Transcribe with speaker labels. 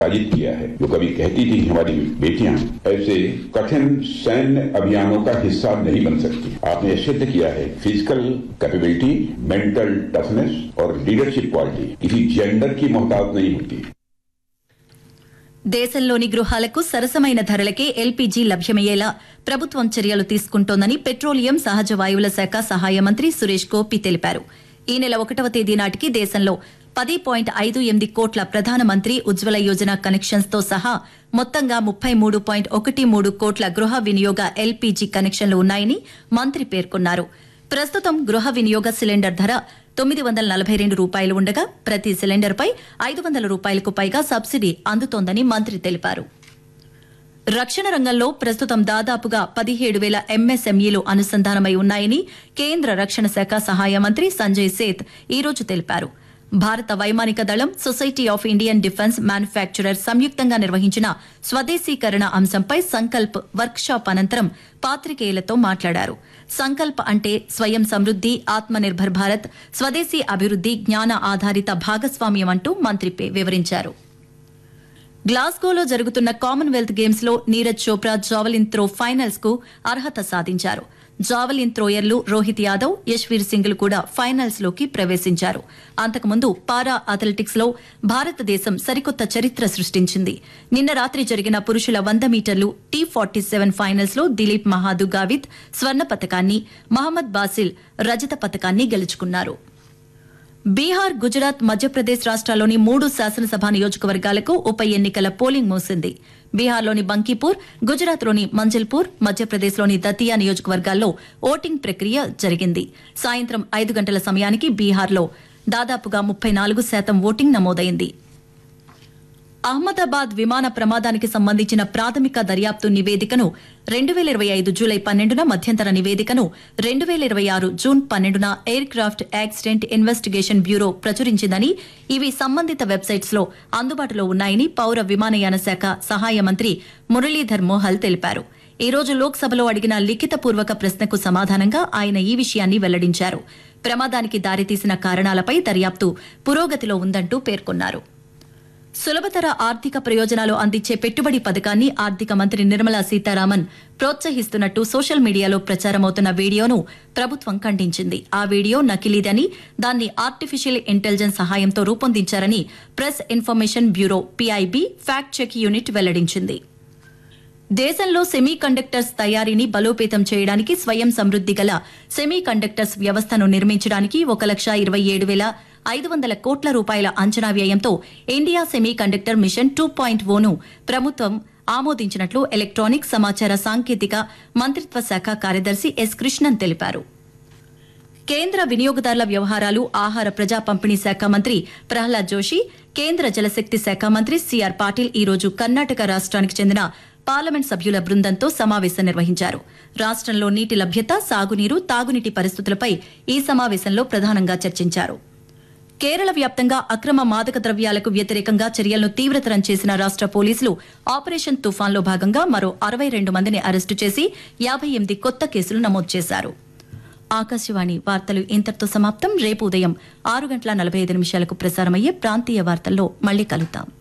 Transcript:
Speaker 1: साजिद किया है जो कभी कहती थी कि हमारी बेटियां ऐसे कठिन सैन्य अभियानों का हिस्सा नहीं बन सकती आपने सिद्ध किया है फिजिकल कैपेबिलिटी मेंटल टफनेस और लीडरशिप क्वालिटी किसी जेंडर की मोहताज नहीं होती
Speaker 2: దేశంలోని గృహాలకు సరసమైన ధరలకే ఎల్పీజీ లభ్యమయ్యేలా ప్రభుత్వం చర్యలు తీసుకుంటోందని పెట్రోలియం సహజ వాయువుల శాఖ సహాయ మంత్రి సురేష్ గోపి తెలిపారు ఈ నెల ఒకటవ తేదీ నాటికి దేశంలో పది పాయింట్ ఐదు ఎనిమిది కోట్ల ప్రధానమంత్రి ఉజ్వల యోజన కనెక్షన్స్ తో సహా మొత్తంగా ముప్పై మూడు పాయింట్ ఒకటి మూడు కోట్ల గృహ వినియోగ ఎల్పీజీ కనెక్షన్లు ఉన్నాయని మంత్రి పేర్కొన్నారు ప్రస్తుతం గృహ వినియోగ సిలిండర్ ధర తొమ్మిది వందల నలభై రెండు రూపాయలు ఉండగా ప్రతి సిలిండర్పై ఐదు వందల రూపాయలకు పైగా సబ్సిడీ అందుతోందని మంత్రి తెలిపారు రక్షణ రంగంలో ప్రస్తుతం దాదాపుగా పదిహేడు వేల ఎంఎస్ఎంఈలు అనుసంధానమై ఉన్నాయని కేంద్ర రక్షణ శాఖ సహాయ మంత్రి సంజయ్ సేత్ ఈ రోజు తెలిపారు భారత వైమానిక దళం society of Indian defence manufacturer సంయుక్తంగా నిర్వహించిన స్వదేశీకరణ అంశంపై సంకల్ప్ వర్క్షాప్ అనంతరం పాత్రికేయులతో మాట్లాడారు సంకల్ప్ అంటే స్వయం సమృద్ది ఆత్మనిర్భర్ భారత్ స్వదేశీ అభివృద్ది జ్ఞాన ఆధారిత భాగస్వామ్యం అంటూ మంత్రి పే- వివరించారు గ్లాస్గోలో జరుగుతున్న కామన్వెల్త్ గేమ్స్ లో Neeraj Chopra javelin throw finals కు అర్హత సాధించారు జావలిన్ త్రోయర్లు రోహిత్ యాదవ్ యశ్వీర్ సింగ్లు కూడా ఫైనల్స్ లోకి ప్రవేశించారు అంతకుముందు పారా అథ్లెటిక్స్ లో భారతదేశం సరికొత్త చరిత్ర సృష్టించింది నిన్న రాత్రి జరిగిన పురుషుల వంద మీటర్లు టీ ఫార్టీ సెవెన్ ఫైనల్స్ లో దిలీప్ మహాదు గావిత్ స్వర్ణ పతకాన్ని మహమ్మద్ బాసిల్ రజత పతకాన్ని గెలుచుకున్నారు బీహార్ గుజరాత్ మధ్యప్రదేశ్ రాష్ట్రాల్లోని మూడు శాసనసభ నియోజకవర్గాలకు ఉప ఎన్నికల పోలింగ్ మూసింది బీహార్లోని బంకీపూర్ గుజరాత్లోని మంజల్పూర్ మధ్యప్రదేశ్లోని దతియా నియోజకవర్గాల్లో ఓటింగ్ ప్రక్రియ జరిగింది సాయంత్రం ఐదు గంటల సమయానికి బీహార్లో దాదాపుగా ముప్పై నాలుగు శాతం ఓటింగ్ నమోదైంది అహ్మదాబాద్ విమాన ప్రమాదానికి సంబంధించిన ప్రాథమిక దర్యాప్తు నివేదికను రెండు వేల ఇరవై ఐదు జూలై పన్నెండున మధ్యంతర నివేదికను రెండు వేల ఇరవై ఆరు జూన్ పన్నెండున aircraft accident investigation bureau ప్రచురించిందని ఇవి సంబంధిత వెబ్సైట్స్ లో అందుబాటులో ఉన్నాయని పౌర విమానయాన శాఖ సహాయ మంత్రి మురళీధర్ మోహల్ తెలిపారు ఈ రోజు లోక్సభలో అడిగిన లిఖితపూర్వక ప్రశ్నకు సమాధానంగా ఆయన ఈ విషయాన్ని వెల్లడించారు ప్రమాదానికి దారితీసిన కారణాలపై దర్యాప్తు పురోగతిలో ఉందంటూ పేర్కొన్నారు సులభతర ఆర్థిక ప్రయోజనాలు అందించే పెట్టుబడి పథకాన్ని ఆర్థిక మంత్రి నిర్మలా సీతారామన్ ప్రోత్సహిస్తున్నట్టు సోషల్ మీడియాలో ప్రచారమవుతున్న వీడియోను ప్రభుత్వం ఖండించింది ఆ వీడియో నకిలీదని దాన్ని ఆర్టిఫిషియల్ ఇంటెలిజెన్స్ సహాయంతో రూపొందించారని press information bureau PIB fact check unit వెల్లడించింది దేశంలో సెమీ కండక్టర్స్ తయారీని బలోపేతం చేయడానికి స్వయం సమృద్ది గల సెమీ కండక్టర్స్ వ్యవస్థను నిర్మించడానికి ఒక లక్ష ఇరవై ఏడు వేల ఐదు వందల కోట్ల రూపాయల అంచనా వ్యయంతో India semiconductor mission two point ఓను ప్రభుత్వం ఆమోదించినట్లు ఎలక్ట్రానిక్స్ సమాచార సాంకేతిక మంత్రిత్వ శాఖ కార్యదర్శి ఎస్ కృష్ణన్ తెలిపారు కేంద్ర వినియోగదారుల వ్యవహారాలు ఆహార ప్రజా పంపిణీ శాఖ మంత్రి ప్రహ్లాద్ జోషి కేంద్ర జలశక్తి శాఖ మంత్రి సిఆర్ పాటిల్ ఈ రోజు కర్ణాటక రాష్ట్రానికి చెందిన పార్లమెంట్ సభ్యుల బృందంతో సమావేశం నిర్వహించారు రాష్ట్రంలో నీటి లభ్యత సాగునీరు తాగునీటి పరిస్థితులపై ఈ సమావేశంలో ప్రధానంగా చర్చించారు కేరళ వ్యాప్తంగా అక్రమ మాదక ద్రవ్యాలకు వ్యతిరేకంగా చర్యలను తీవ్రతరం చేసిన రాష్ట పోలీసులు ఆపరేషన్ తుఫాన్లో భాగంగా మరో అరవై రెండు మందిని అరెస్టు చేసి యాభై ఎనిమిది కొత్త కేసులు నమోదు చేశారు ఆకాశవాణి వార్తలు ఇంతటితో సమాప్తం రేపు ఉదయం ఆరు గంటల నలభై ఐదు నిమిషాలకు ప్రసారమయ్యే ప్రాంతీయ వార్తల్లో మళ్లీ కలుద్దాం